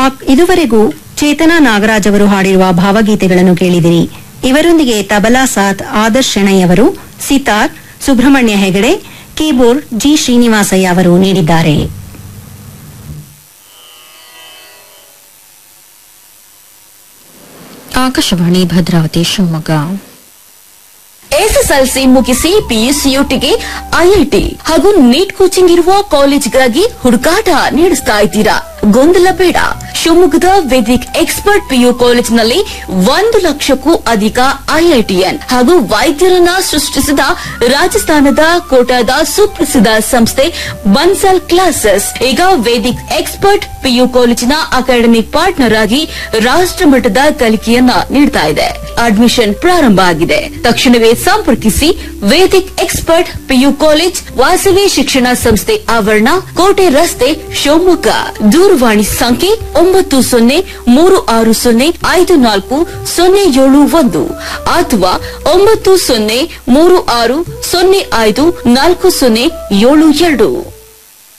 ಆ- ಇದುವರೆಗೂ ಚೇತನಾ ನಾಗರಾಜ್ ಅವರು ಹಾಡಿರುವ ಭಾವಗೀತೆಗಳನ್ನು ಕೇಳಿದಿರಿ ಇವರೊಂದಿಗೆ ತಬಲಾ ಸಾಥ್ ಆದರ್ಶ್ ಶೆಣೈ ಅವರು ಸಿತಾರ್ ಸುಬ್ರಹ್ಮಣ್ಯ ಹೆಗಡೆ ಕೀಬೋರ್ಡ್ ಜಿ ಶ್ರೀನಿವಾಸಯ್ಯ ಅವರು ನೀಡಿದ್ದಾರೆ ಆಕಾಶವಾಣಿ ಭದ್ರಾವತಿ ಶಿವಮೊಗ್ಗ ಎಸ್ಎಸ್ಎಲ್ಸಿ ಮುಗಿಸಿ ಪಿಯುಸಿಯುಟಿಗೆ ಐಐಟಿ ಹಾಗೂ ನೀಟ್ ಕೋಚಿಂಗ್ ಇರುವ ಕಾಲೇಜ್ಗಾಗಿ ಹುಡುಕಾಟ ನಡೆಸ್ತಾ ಇದ್ದೀರಾ ಗೊಂದಲ ಬೇಡ ಶಿವಮೊಗ್ಗದ ವೇದಿಕ್ ಎಕ್ಸ್ಪರ್ಟ್ ಪಿಯು ಕಾಲೇಜಿನಲ್ಲಿ ಒಂದು ಲಕ್ಷಕ್ಕೂ ಅಧಿಕ ಐಐಟಿಎನ್ ಹಾಗೂ ವೈದ್ಯರನ್ನ ಸೃಷ್ಟಿಸಿದ ರಾಜಸ್ಥಾನದ ಕೋಟಾದ ಸುಪ್ರಸಿದ್ಧ ಸಂಸ್ಥೆ ಬನ್ಸಲ್ ಕ್ಲಾಸಸ್ ಈಗ ವೇದಿಕ್ ಎಕ್ಸ್ಪರ್ಟ್ ಪಿಯು ಕಾಲೇಜಿನ ಅಕಾಡೆಮಿಕ್ ಪಾರ್ಟ್ನರ್ ಆಗಿ ರಾಷ್ಟ್ರಮಟ್ಟದ ಕಲಿಕೆಯನ್ನ ನೀಡ್ತಾ ಇದೆ ಅಡ್ಮಿಷನ್ ಪ್ರಾರಂಭ ಆಗಿದೆ ತಕ್ಷಣವೇ ಸಂಪರ್ಕಿಸಿ Vedic expert PU college Vasavi ಶಿಕ್ಷಣ ಸಂಸ್ಥೆ ಆವರಣ ಕೋಟೆ ರಸ್ತೆ ಶಿವಮೊಗ್ಗ ದೂರವಾಣಿ ಸಂಖ್ಯೆ ಒಂಬತ್ತು ಸೊನ್ನೆ ಮೂರು ಆರು ಸೊನ್ನೆ ಐದು ನಾಲ್ಕು ಸೊನ್ನೆ ಏಳು ಒಂದು ಅಥವಾ ಒಂಬತ್ತು ಸೊನ್ನೆ ಮೂರು ಆರು ಸೊನ್ನೆ ಐದು ನಾಲ್ಕು ಸೊನ್ನೆ ಏಳು ಎರಡು